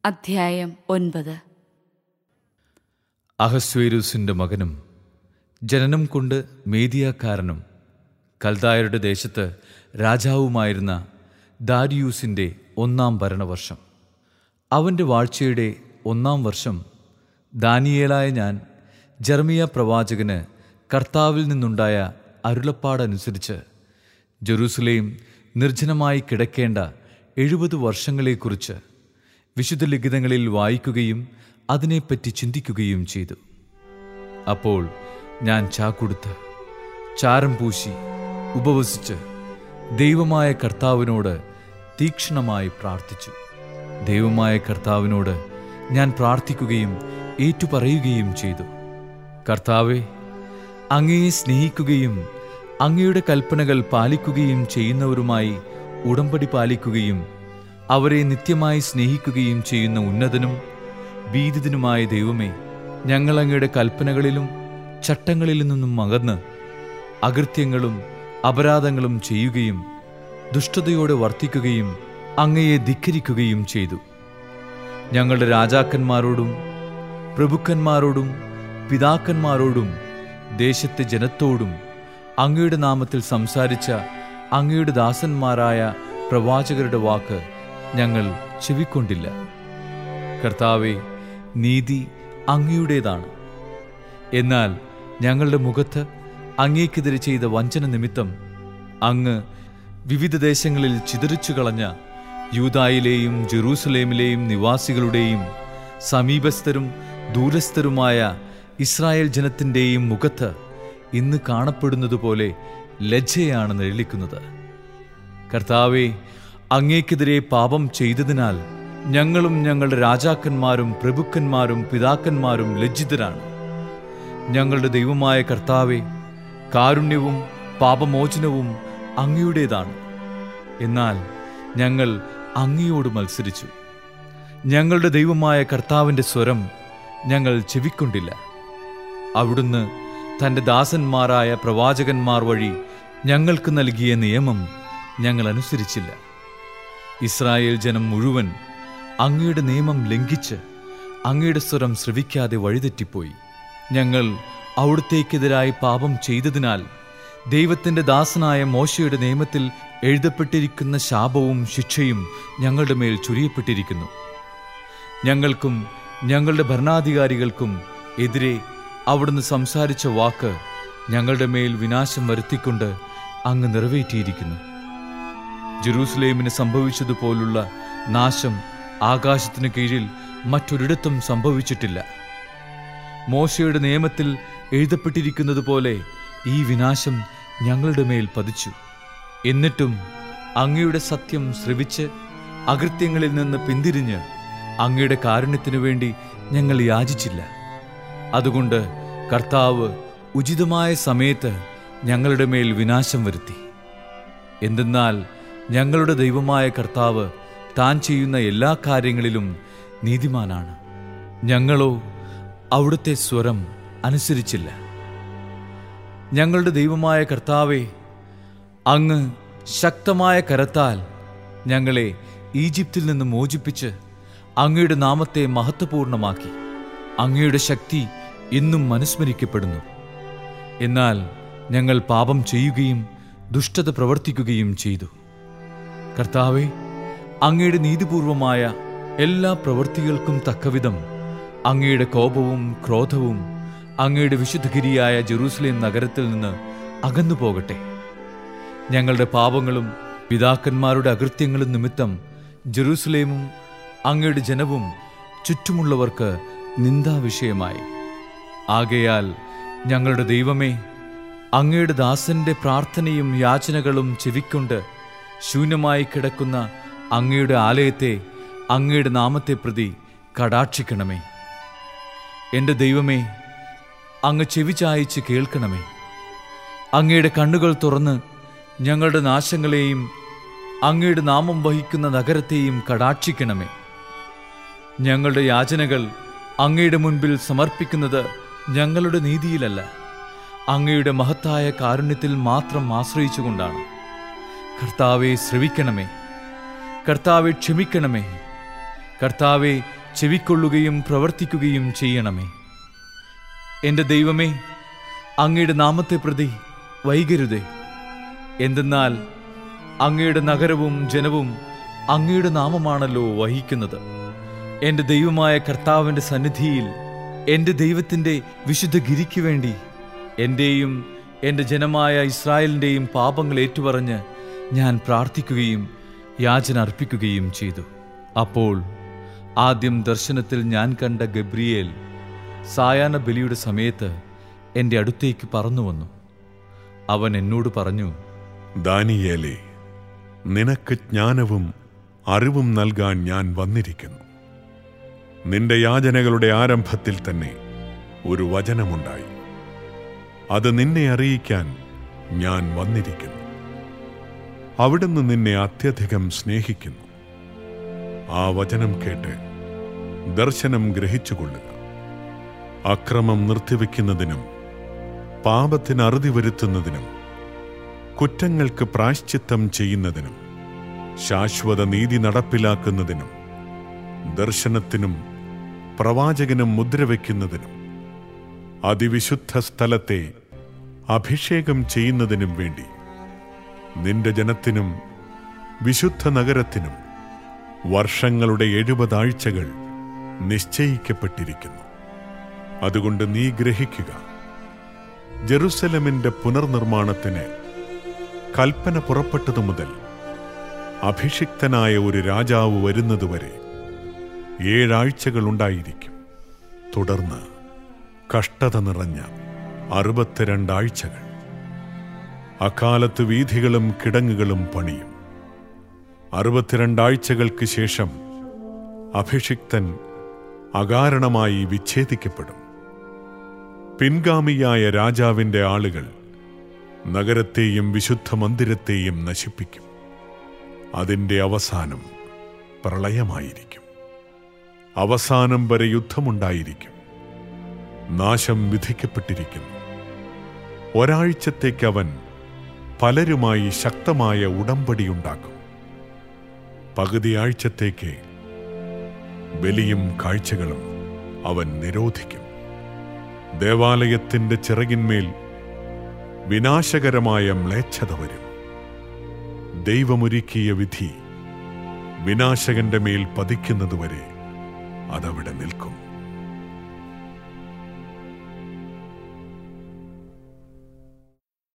അധ്യായം ഒൻപത് അഹസ്വേരൂസിന്റെ മകനും ജനനം കൊണ്ട് മേദിയാക്കാരനും കൽദായരുടെ ദേശത്ത് രാജാവുമായിരുന്ന ദാരിയൂസിന്റെ ഒന്നാം ഭരണവർഷം അവന്റെ വാഴ്ചയുടെ ഒന്നാം വർഷം ദാനിയേലായ ഞാൻ ജർമിയ പ്രവാചകന് കർത്താവിൽ നിന്നുണ്ടായ അരുളപ്പാടനുസരിച്ച് ജെറൂസലേം നിർജ്ജനമായി കിടക്കേണ്ട എഴുപത് വർഷങ്ങളെക്കുറിച്ച് വിശുദ്ധ ലിഖിതങ്ങളിൽ വായിക്കുകയും അതിനെപ്പറ്റി ചിന്തിക്കുകയും ചെയ്തു അപ്പോൾ ഞാൻ ചാക്കുടുത്ത് ചാരം പൂശി ഉപവസിച്ച് ദൈവമായ കർത്താവിനോട് തീക്ഷ്ണമായി പ്രാർത്ഥിച്ചു ദൈവമായ കർത്താവിനോട് ഞാൻ പ്രാർത്ഥിക്കുകയും ഏറ്റുപറയുകയും ചെയ്തു കർത്താവെ അങ്ങയെ സ്നേഹിക്കുകയും അങ്ങയുടെ കൽപ്പനകൾ പാലിക്കുകയും ചെയ്യുന്നവരുമായി ഉടമ്പടി പാലിക്കുകയും അവരെ നിത്യമായി സ്നേഹിക്കുകയും ചെയ്യുന്ന ഉന്നതനും ഭീതിതനുമായ ദൈവമേ ഞങ്ങൾ അങ്ങയുടെ കൽപ്പനകളിലും ചട്ടങ്ങളിൽ നിന്നും അകന്ന് അകൃത്യങ്ങളും അപരാധങ്ങളും ചെയ്യുകയും ദുഷ്ടതയോടെ വർത്തിക്കുകയും അങ്ങയെ ധിക്കരിക്കുകയും ചെയ്തു ഞങ്ങളുടെ രാജാക്കന്മാരോടും പ്രഭുക്കന്മാരോടും പിതാക്കന്മാരോടും ദേശത്തെ ജനത്തോടും അങ്ങയുടെ നാമത്തിൽ സംസാരിച്ച അങ്ങയുടെ ദാസന്മാരായ പ്രവാചകരുടെ വാക്ക് ഞങ്ങൾ ചെവിക്കൊണ്ടില്ല കർത്താവെ നീതി അങ്ങയുടേതാണ് എന്നാൽ ഞങ്ങളുടെ മുഖത്ത് അങ്ങേക്കെതിരെ ചെയ്ത വഞ്ചന നിമിത്തം അങ്ങ് വിവിധ ദേശങ്ങളിൽ ചിതറിച്ചു കളഞ്ഞ യൂതായിലെയും ജെറൂസലേമിലെയും നിവാസികളുടെയും സമീപസ്ഥരും ദൂരസ്ഥരുമായ ഇസ്രായേൽ ജനത്തിൻ്റെയും മുഖത്ത് ഇന്ന് കാണപ്പെടുന്നതുപോലെ ലജ്ജയാണ് നിഴലിക്കുന്നത് കർത്താവെ അങ്ങേക്കെതിരെ പാപം ചെയ്തതിനാൽ ഞങ്ങളും ഞങ്ങളുടെ രാജാക്കന്മാരും പ്രഭുക്കന്മാരും പിതാക്കന്മാരും ലജ്ജിതരാണ് ഞങ്ങളുടെ ദൈവമായ കർത്താവെ കാരുണ്യവും പാപമോചനവും അങ്ങയുടേതാണ് എന്നാൽ ഞങ്ങൾ അങ്ങയോട് മത്സരിച്ചു ഞങ്ങളുടെ ദൈവമായ കർത്താവിൻ്റെ സ്വരം ഞങ്ങൾ ചെവിക്കൊണ്ടില്ല അവിടുന്ന് തൻ്റെ ദാസന്മാരായ പ്രവാചകന്മാർ വഴി ഞങ്ങൾക്ക് നൽകിയ നിയമം ഞങ്ങൾ അനുസരിച്ചില്ല ഇസ്രായേൽ ജനം മുഴുവൻ അങ്ങയുടെ നിയമം ലംഘിച്ച് അങ്ങയുടെ സ്വരം ശ്രവിക്കാതെ വഴിതെറ്റിപ്പോയി ഞങ്ങൾ അവിടുത്തേക്കെതിരായി പാപം ചെയ്തതിനാൽ ദൈവത്തിൻ്റെ ദാസനായ മോശയുടെ നിയമത്തിൽ എഴുതപ്പെട്ടിരിക്കുന്ന ശാപവും ശിക്ഷയും ഞങ്ങളുടെ മേൽ ചുരിയപ്പെട്ടിരിക്കുന്നു ഞങ്ങൾക്കും ഞങ്ങളുടെ ഭരണാധികാരികൾക്കും എതിരെ അവിടുന്ന് സംസാരിച്ച വാക്ക് ഞങ്ങളുടെ മേൽ വിനാശം വരുത്തിക്കൊണ്ട് അങ്ങ് നിറവേറ്റിയിരിക്കുന്നു ജെറൂസലേമിന് സംഭവിച്ചതുപോലുള്ള നാശം ആകാശത്തിനു കീഴിൽ മറ്റൊരിടത്തും സംഭവിച്ചിട്ടില്ല മോശയുടെ നിയമത്തിൽ എഴുതപ്പെട്ടിരിക്കുന്നത് പോലെ ഈ വിനാശം ഞങ്ങളുടെ മേൽ പതിച്ചു എന്നിട്ടും അങ്ങയുടെ സത്യം ശ്രവിച്ച് അകൃത്യങ്ങളിൽ നിന്ന് പിന്തിരിഞ്ഞ് അങ്ങയുടെ കാരുണ്യത്തിനു വേണ്ടി ഞങ്ങൾ യാചിച്ചില്ല അതുകൊണ്ട് കർത്താവ് ഉചിതമായ സമയത്ത് ഞങ്ങളുടെ മേൽ വിനാശം വരുത്തി എന്തെന്നാൽ ഞങ്ങളുടെ ദൈവമായ കർത്താവ് താൻ ചെയ്യുന്ന എല്ലാ കാര്യങ്ങളിലും നീതിമാനാണ് ഞങ്ങളോ അവിടുത്തെ സ്വരം അനുസരിച്ചില്ല ഞങ്ങളുടെ ദൈവമായ കർത്താവെ അങ്ങ് ശക്തമായ കരത്താൽ ഞങ്ങളെ ഈജിപ്തിൽ നിന്ന് മോചിപ്പിച്ച് അങ്ങയുടെ നാമത്തെ മഹത്വപൂർണമാക്കി അങ്ങയുടെ ശക്തി ഇന്നും മനുസ്മരിക്കപ്പെടുന്നു എന്നാൽ ഞങ്ങൾ പാപം ചെയ്യുകയും ദുഷ്ടത പ്രവർത്തിക്കുകയും ചെയ്തു കർത്താവെ അങ്ങയുടെ നീതിപൂർവമായ എല്ലാ പ്രവൃത്തികൾക്കും തക്കവിധം അങ്ങയുടെ കോപവും ക്രോധവും അങ്ങയുടെ വിശുദ്ധഗിരിയായ ജെറൂസലേം നഗരത്തിൽ നിന്ന് അകന്നു പോകട്ടെ ഞങ്ങളുടെ പാപങ്ങളും പിതാക്കന്മാരുടെ അകൃത്യങ്ങളും നിമിത്തം ജെറൂസലേമും അങ്ങയുടെ ജനവും ചുറ്റുമുള്ളവർക്ക് നിന്ദാവിഷയമായി ആകയാൽ ഞങ്ങളുടെ ദൈവമേ അങ്ങയുടെ ദാസന്റെ പ്രാർത്ഥനയും യാചനകളും ചെവിക്കൊണ്ട് ശൂന്യമായി കിടക്കുന്ന അങ്ങയുടെ ആലയത്തെ അങ്ങയുടെ നാമത്തെ പ്രതി കടാക്ഷിക്കണമേ എൻ്റെ ദൈവമേ അങ്ങ് ചെവി ചായച്ച് കേൾക്കണമേ അങ്ങയുടെ കണ്ണുകൾ തുറന്ന് ഞങ്ങളുടെ നാശങ്ങളെയും അങ്ങയുടെ നാമം വഹിക്കുന്ന നഗരത്തെയും കടാക്ഷിക്കണമേ ഞങ്ങളുടെ യാചനകൾ അങ്ങയുടെ മുൻപിൽ സമർപ്പിക്കുന്നത് ഞങ്ങളുടെ നീതിയിലല്ല അങ്ങയുടെ മഹത്തായ കാരുണ്യത്തിൽ മാത്രം ആശ്രയിച്ചുകൊണ്ടാണ് കർത്താവെ ശ്രവിക്കണമേ കർത്താവെ ക്ഷമിക്കണമേ കർത്താവെ ചെവിക്കൊള്ളുകയും പ്രവർത്തിക്കുകയും ചെയ്യണമേ എൻ്റെ ദൈവമേ അങ്ങയുടെ നാമത്തെ പ്രതി വൈകരുതേ എന്തെന്നാൽ അങ്ങയുടെ നഗരവും ജനവും അങ്ങയുടെ നാമമാണല്ലോ വഹിക്കുന്നത് എൻ്റെ ദൈവമായ കർത്താവിൻ്റെ സന്നിധിയിൽ എൻ്റെ ദൈവത്തിൻ്റെ വിശുദ്ധ ഗിരിക്ക് വേണ്ടി എൻ്റെയും എൻ്റെ ജനമായ ഇസ്രായേലിൻ്റെയും പാപങ്ങൾ ഏറ്റുപറഞ്ഞ് ഞാൻ പ്രാർത്ഥിക്കുകയും യാചന അർപ്പിക്കുകയും ചെയ്തു അപ്പോൾ ആദ്യം ദർശനത്തിൽ ഞാൻ കണ്ട ഗബ്രിയേൽ സായാഹ്ന ബലിയുടെ സമയത്ത് എൻ്റെ അടുത്തേക്ക് പറന്നു വന്നു അവൻ എന്നോട് പറഞ്ഞു ദാനിയേലേ നിനക്ക് ജ്ഞാനവും അറിവും നൽകാൻ ഞാൻ വന്നിരിക്കുന്നു നിന്റെ യാചനകളുടെ ആരംഭത്തിൽ തന്നെ ഒരു വചനമുണ്ടായി അത് നിന്നെ അറിയിക്കാൻ ഞാൻ വന്നിരിക്കുന്നു അവിടുന്ന് നിന്നെ അത്യധികം സ്നേഹിക്കുന്നു ആ വചനം കേട്ട് ദർശനം ഗ്രഹിച്ചുകൊള്ളുക അക്രമം നിർത്തിവെക്കുന്നതിനും പാപത്തിന് അറുതി വരുത്തുന്നതിനും കുറ്റങ്ങൾക്ക് പ്രാശ്ചിത്തം ചെയ്യുന്നതിനും ശാശ്വത നീതി നടപ്പിലാക്കുന്നതിനും ദർശനത്തിനും പ്രവാചകനും മുദ്രവെക്കുന്നതിനും അതിവിശുദ്ധ സ്ഥലത്തെ അഭിഷേകം ചെയ്യുന്നതിനും വേണ്ടി നിന്റെ ജനത്തിനും വിശുദ്ധ നഗരത്തിനും വർഷങ്ങളുടെ എഴുപതാഴ്ചകൾ നിശ്ചയിക്കപ്പെട്ടിരിക്കുന്നു അതുകൊണ്ട് നീ ഗ്രഹിക്കുക ജെറുസലമിന്റെ പുനർനിർമ്മാണത്തിന് കൽപ്പന പുറപ്പെട്ടതു മുതൽ അഭിഷിക്തനായ ഒരു രാജാവ് വരുന്നതുവരെ ഏഴാഴ്ചകൾ ഉണ്ടായിരിക്കും തുടർന്ന് കഷ്ടത നിറഞ്ഞ അറുപത്തിരണ്ടാഴ്ചകൾ അക്കാലത്ത് വീഥികളും കിടങ്ങുകളും പണിയും അറുപത്തിരണ്ടാഴ്ചകൾക്ക് ശേഷം അഭിഷിക്തൻ അകാരണമായി വിച്ഛേദിക്കപ്പെടും പിൻഗാമിയായ രാജാവിന്റെ ആളുകൾ നഗരത്തെയും വിശുദ്ധ മന്ദിരത്തെയും നശിപ്പിക്കും അതിന്റെ അവസാനം പ്രളയമായിരിക്കും അവസാനം വരെ യുദ്ധമുണ്ടായിരിക്കും നാശം വിധിക്കപ്പെട്ടിരിക്കുന്നു ഒരാഴ്ചത്തേക്ക് അവൻ പലരുമായി ശക്തമായ ഉടമ്പടിയുണ്ടാക്കും പകുതി ആഴ്ചത്തേക്ക് ബലിയും കാഴ്ചകളും അവൻ നിരോധിക്കും ദേവാലയത്തിന്റെ ചിറകിന്മേൽ വിനാശകരമായ മ്ലേച്ഛത വരും ദൈവമൊരുക്കിയ വിധി വിനാശകന്റെ മേൽ പതിക്കുന്നതുവരെ അതവിടെ നിൽക്കും